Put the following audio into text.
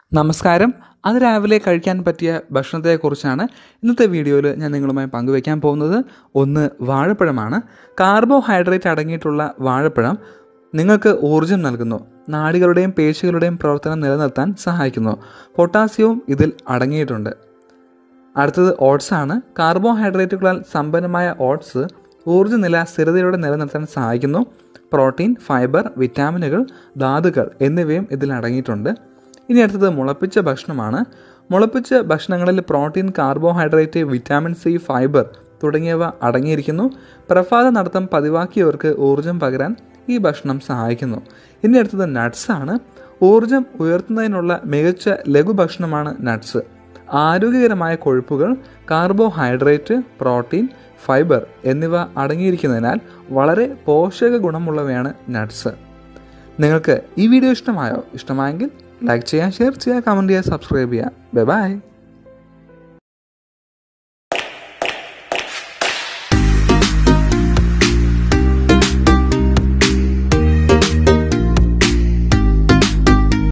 നമസ്കാരം അത് രാവിലെ കഴിക്കാൻ പറ്റിയ ഭക്ഷണത്തെക്കുറിച്ചാണ് ഇന്നത്തെ വീഡിയോയിൽ ഞാൻ നിങ്ങളുമായി പങ്കുവയ്ക്കാൻ പോകുന്നത് ഒന്ന് വാഴപ്പഴമാണ് കാർബോഹൈഡ്രേറ്റ് അടങ്ങിയിട്ടുള്ള വാഴപ്പഴം നിങ്ങൾക്ക് ഊർജം നൽകുന്നു നാഡികളുടെയും പേശികളുടെയും പ്രവർത്തനം നിലനിർത്താൻ സഹായിക്കുന്നു പൊട്ടാസ്യവും ഇതിൽ അടങ്ങിയിട്ടുണ്ട് അടുത്തത് ഓട്സ് ആണ് കാർബോഹൈഡ്രേറ്റുകളാൽ സമ്പന്നമായ ഓട്സ് ഊർജ്ജനില സ്ഥിരതയോടെ നിലനിർത്താൻ സഹായിക്കുന്നു പ്രോട്ടീൻ ഫൈബർ വിറ്റാമിനുകൾ ധാതുക്കൾ എന്നിവയും ഇതിൽ അടങ്ങിയിട്ടുണ്ട് ഇനി അടുത്തത് മുളപ്പിച്ച ഭക്ഷണമാണ് മുളപ്പിച്ച ഭക്ഷണങ്ങളിൽ protein carbohydrate vitamin C fibre തുടങ്ങിയവ അടങ്ങിയിരിക്കുന്നു പ്രഭാത നടത്തം പതിവാക്കിയവർക്ക് ഊർജം പകരാൻ ഈ ഭക്ഷണം സഹായിക്കുന്നു ഇനി അടുത്തത് നട്ട്സ് ആണ് ഊർജം ഉയർത്തുന്നതിനുള്ള മികച്ച ലഘുഭക്ഷണമാണ് നട്ട്സ് ആരോഗ്യകരമായ കൊഴുപ്പുകൾ കാർബോഹൈഡ്രേറ്റ് പ്രോട്ടീൻ ഫൈബർ എന്നിവ അടങ്ങിയിരിക്കുന്നതിനാൽ വളരെ പോഷക ഗുണമുള്ളവയാണ് നട്ട്സ് നിങ്ങൾക്ക് ഈ വീഡിയോ ഇഷ്ടമായോ ഇഷ്ടമായെങ്കിൽ ലൈക്ക് ചെയ്യുക ഷെയർ ചെയ്യുക കമൻറ്റ് ചെയ്യുക സബ്സ്ക്രൈബ് ചെയ്യുക ബൈ ബൈ